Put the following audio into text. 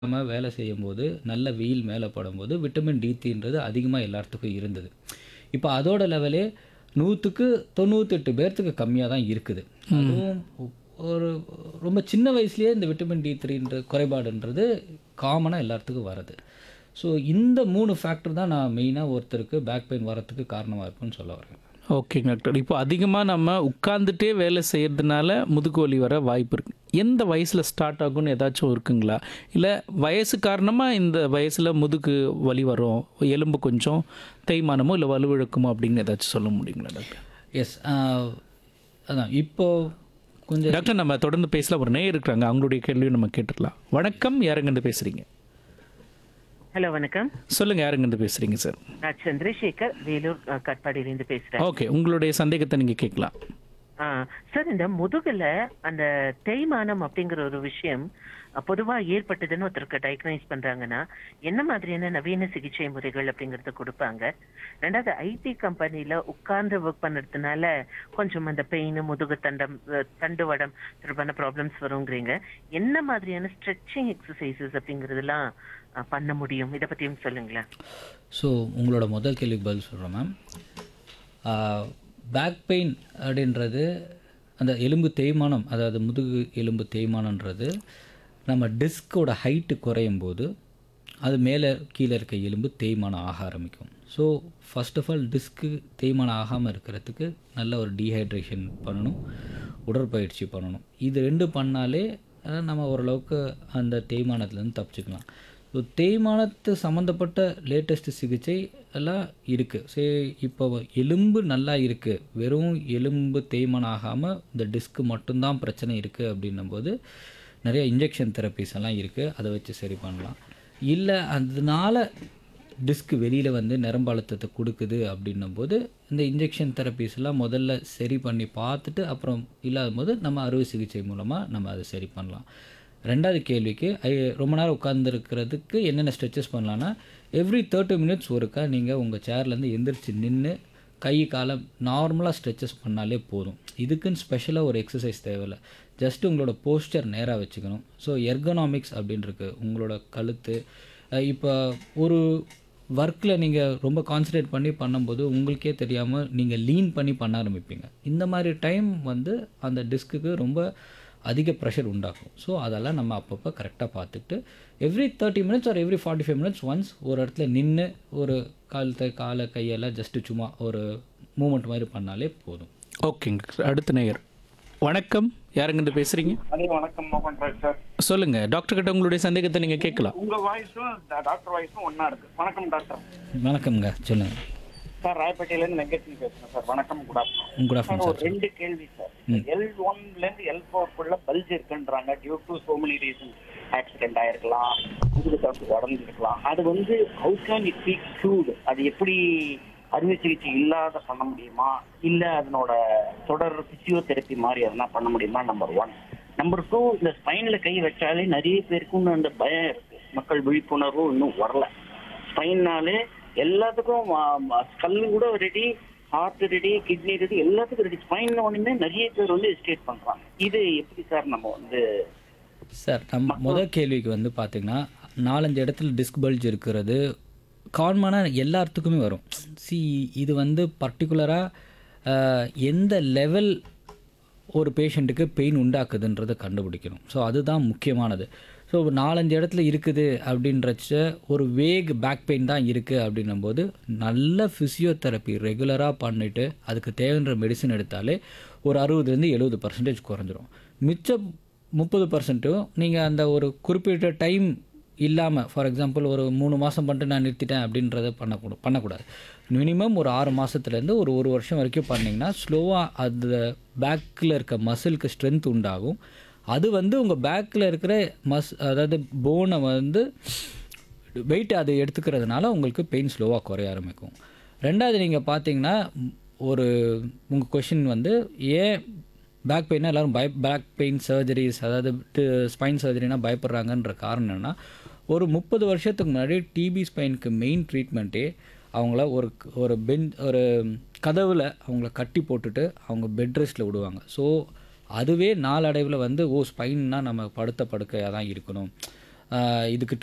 நம்ம வேலை செய்யும்போது நல்ல வெயில் மேலே படும்போது விட்டமின் டி த்ரீன்றது அதிகமாக எல்லாத்துக்கும் இருந்தது இப்போ அதோட லெவலே நூற்றுக்கு தொண்ணூத்தெட்டு பேர்த்துக்கு கம்மியாக தான் இருக்குது அதுவும் ஒரு ரொம்ப சின்ன வயசுலேயே இந்த விட்டமின் டி த்ரீன்ற குறைபாடுன்றது காமனாக எல்லாத்துக்கும் வருது ஸோ இந்த மூணு ஃபேக்டர் தான் நான் மெயினாக ஒருத்தருக்கு பேக் பெயின் வரத்துக்கு காரணமாக இருக்குன்னு சொல்ல வரேன் ஓகேங்க டாக்டர் இப்போ அதிகமாக நம்ம உட்காந்துட்டே வேலை செய்கிறதுனால முதுகு வலி வர வாய்ப்பு இருக்கு எந்த வயசில் ஸ்டார்ட் ஆகும்னு ஏதாச்சும் இருக்குங்களா இல்லை வயசு காரணமாக இந்த வயசில் முதுகு வலி வரும் எலும்பு கொஞ்சம் தேய்மானமோ இல்லை வலுவிழக்குமோ அப்படின்னு ஏதாச்சும் சொல்ல முடியுங்களா டாக்டர் எஸ் அதான் இப்போ கொஞ்சம் டாக்டர் நம்ம தொடர்ந்து பேசலாம் ஒரு நேயர் இருக்கிறாங்க அவங்களுடைய கேள்வியும் நம்ம கேட்டுக்கலாம் வணக்கம் யாருங்கன்னு பேசுகிறீங்க ஹலோ வணக்கம் சொல்லுங்கள் யாருங்கன்னு பேசுகிறீங்க சார் நான் சந்திரசேகர் வேலூர் அஹ், கட்பாடியிலிருந்து பேசுறேன் ஓகே உங்களுடைய சந்தேகத்தை நீங்கள் கேட்கலாம் ஆ, சார் இந்த முதுகுல அந்த தேய்மானம் அப்படிங்கிற ஒரு விஷயம் அஹ், பொதுவா ஏற்பட்டதுன்னு ஒருத்தருக்கு டயக்னைஸ் பண்றாங்கன்னா என்ன மாதிரியான நவீன சிகிச்சை முறைகள் அப்படிங்கறத கொடுப்பாங்க ரெண்டாவது ஐடி கம்பெனில உட்கார்ந்து ஒர்க் பண்ணுறதுனால கொஞ்சம் அந்த பெயின் முதுகு தண்டம் அஹ், தண்டுவடம் தொடர்பான ப்ராப்ளம்ஸ் வருங்கிறீங்க என்ன மாதிரியான ஸ்ட்ரெச்சிங் எக்ஸசைசஸ் அப்படிங்கறதெல்லாம் அஹ், பண்ண முடியும் இதை பத்தியும் சொல்லுங்களேன் ஸோ உங்களோட முதல் கேள்விக்கு பதில் சொல்கிறேன் மேம் பேக் பெயின் அப்படின்றது அந்த எலும்பு தேய்மானம் அதாவது முதுகு எலும்பு தேய்மானன்றது நம்ம டிஸ்கோட ஹைட்டு குறையும் போது அது மேலே கீழே இருக்க எலும்பு தேய்மானம் ஆக ஆரம்பிக்கும் so first of all disc தேய்மானம் ஆகாமல் இருக்கிறதுக்கு நல்ல ஒரு டீஹைட்ரேஷன் பண்ணணும் உடற்பயிற்சி பண்ணணும் இது ரெண்டு பண்ணாலே அஹ், நம்ம ஓரளவுக்கு அந்த தேய்மானத்துலேருந்து தப்பிச்சுக்கலாம் ஸோ தேய்மானத்து சம்மந்தப்பட்ட லேட்டஸ்ட் சிகிச்சை எல்லாம் இருக்குது சரி இப்போ எலும்பு நல்லா இருக்குது வெறும் எலும்பு தேய்மானம் ஆகாமல் இந்த டிஸ்க்கு மட்டும்தான் பிரச்சனை இருக்குது அப்படின்னும்போது நிறைய இன்ஜெக்ஷன் தெரப்பிஸ் எல்லாம் இருக்குது அதை வச்சு சரி பண்ணலாம் இல்லை அதனால டிஸ்க் வெளியில் வந்து நரம்பு அழுத்தத்தை கொடுக்குது அப்படின்னும் போது இந்த இன்ஜெக்ஷன் தெரப்பிஸ் எல்லாம் முதல்ல சரி பண்ணி பார்த்துட்டு அப்புறம் இல்லாத போது நம்ம அறுவை சிகிச்சை மூலமாக நம்ம அதை சரி பண்ணலாம் ரெண்டாவது கேள்விக்கு ஐ- ரொம்ப நேரம் உட்காந்துருக்கிறதுக்கு என்னென்ன ஸ்ட்ரெச்சஸ் பண்ணலான்னா எவ்ரி தேர்ட்டி மினிட்ஸ் ஒருக்கா நீங்கள் உங்கள் சேர்லேருந்து எந்திரிச்சு நின்று கை காலம் நார்மலாக ஸ்ட்ரெச்சஸ் பண்ணாலே போதும் இதுக்குன்னு ஸ்பெஷலாக ஒரு எக்ஸசைஸ் தேவையில்லை ஜஸ்ட் உங்களோட போஸ்டர் நேராக வச்சுக்கணும் ஸோ எர்கனாமிக்ஸ் அப்படின்னு இருக்கு உங்களோட கழுத்து அஹ் இப்போ ஒரு ஒர்க்கில் நீங்கள் ரொம்ப கான்சன்ட்ரேட் பண்ணி பண்ணும்போது உங்களுக்கே தெரியாமல் நீங்கள் லீன் பண்ணி பண்ண ஆரம்பிப்பீங்க இந்த மாதிரி டைம் வந்து அந்த டிஸ்க்குக்கு ரொம்ப அதிக ப்ரெஷர் உண்டாகும் ஸோ அதெல்லாம் நம்ம அப்பப்போ கரெக்டாக பார்த்துட்டு every thirty minutes or every forty five minutes once ஒரு இடத்துல நின்று ஒரு காலத்தை காலை கையெல்லாம் ஜஸ்ட்டு சும்மா ஒரு மூமெண்ட் மாதிரி பண்ணாலே போதும் ஓகேங்க அடுத்த நேயர் வணக்கம் யாருங்கிட்ட பேசுகிறீங்க அதே வணக்கம் மோகன் ராஜ் சார் சொல்லுங்கள் டாக்டர் கிட்ட உங்களுடைய சந்தேகத்தை நீங்கள் கேட்கலாம் உங்க வாய்ஸும் டாக்டர் வாய்ஸும் ஒண்ணா இருக்கு வணக்கம் டாக்டர் வணக்கம்ங்க சொல்லுங்கள் சார் ராயப்பேட்டையில இருந்து வெங்கட்னி பேசுறேன் சார் வணக்கம் good afternoon good sir afternoon ஒரு சார் ரெண்டு கேள்வி சார் எல் ஒன்ல இருந்து எல் ஃபோர்க்குள்ள பல்ஜ் இருக்குன்றாங்க due to so many reason accident ஆயிருக்கலாம் முதுகு தப்பு உடஞ்சிருக்கலாம் அது வந்து how can it be cured அது எப்படி அறுவை சிகிச்சை இல்லாத பண்ண முடியுமா இல்ல அதனோட தொடர் பிசியோதெரப்பி மாதிரி எதனா பண்ண முடியுமா நம்பர் ஒன் நம்பர் டூ இந்த ஸ்பைன்ல கை வச்சாலே நிறைய பேருக்கு இன்னும் அந்த பயம் இருக்கு மக்கள் விழிப்புணர்வும் இன்னும் வரல ஸ்பைன்னாலே எல்லாத்துக்கும் ஸ்கல் கூட ready heart ready kidney ready எல்லாத்துக்கும் ரெடி ஸ்பைன் ஒண்ணுமே நிறைய பேர் வந்து எஸ்டேட் பண்றாங்க இது எப்படி சார் நம்ம வந்து சார் நம்ம முதல் கேள்விக்கு வந்து பார்த்தீங்கன்னா நாலஞ்சு இடத்துல டிஸ்க் பல்ஜ் இருக்கிறது காமனாக எல்லாத்துக்குமே வரும் சி இது வந்து பர்டிகுலராக எந்த லெவல் ஒரு பேஷண்ட்டுக்கு பெயின் உண்டாக்குதுன்றதை கண்டுபிடிக்கணும் ஸோ அதுதான் முக்கியமானது ஸோ நாலஞ்சு இடத்துல இருக்குது அப்படின்றச்ச ஒரு வேக் பேக் பெயின் தான் இருக்குது அப்படின்னும்போது நல்ல ஃபிசியோதெரப்பி ரெகுலராக பண்ணிவிட்டு அதுக்கு தேவைன்ற மெடிசன் எடுத்தாலே ஒரு அறுபதுலேருந்து எழுபது பர்சன்டேஜ் குறைஞ்சிரும் மிச்சம் முப்பது பர்சன்ட்டும் நீங்கள் அந்த ஒரு குறிப்பிட்ட டைம் இல்லாமல் ஃபார் எக்ஸாம்பிள் ஒரு மூணு மாதம் பண்ணிட்டு நான் நிறுத்திட்டேன் அப்படின்றத பண்ணக்கூட பண்ணக்கூடாது மினிமம் ஒரு ஆறு மாதத்துலேருந்து ஒரு ஒரு வருஷம் வரைக்கும் பண்ணிங்கன்னா ஸ்லோவாக அது பேக்கில் இருக்க மசிலுக்கு ஸ்ட்ரென்த் உண்டாகும் அது வந்து உங்கள் பேக்கில் இருக்கிற மஸ் அதாவது போனை வந்து வெயிட் அது எடுத்துக்கிறதுனால உங்களுக்கு பெயின் ஸ்லோவாக குறைய ஆரம்பிக்கும் ரெண்டாவது நீங்கள் பார்த்தீங்கன்னா ம், ஒரு உங்கள் கொஷின் வந்து ஏன் பேக் பெயினா எல்லாரும் பய பேக் பெயின் சர்ஜரிஸ் அதாவது ஸ்பைன் சர்ஜரினா பயப்படுறாங்கன்ற காரணம் என்னென்னா ஒரு முப்பது வருஷத்துக்கு முன்னாடி டிபி ஸ்பைனுக்கு மெயின் ட்ரீட்மெண்ட்டே அவங்கள ஒரு ஒரு பென் ஒரு கதவில் அவங்கள கட்டி போட்டுட்டு அவங்க பெட் ரெஸ்ட்டில் விடுவாங்க ஸோ அதுவே நாளடைவில் வந்து ஓ ஸ்பைன்னா நம்ம படுத்த படுக்கையாக தான் இருக்கணும் ஆஹ் இதுக்கு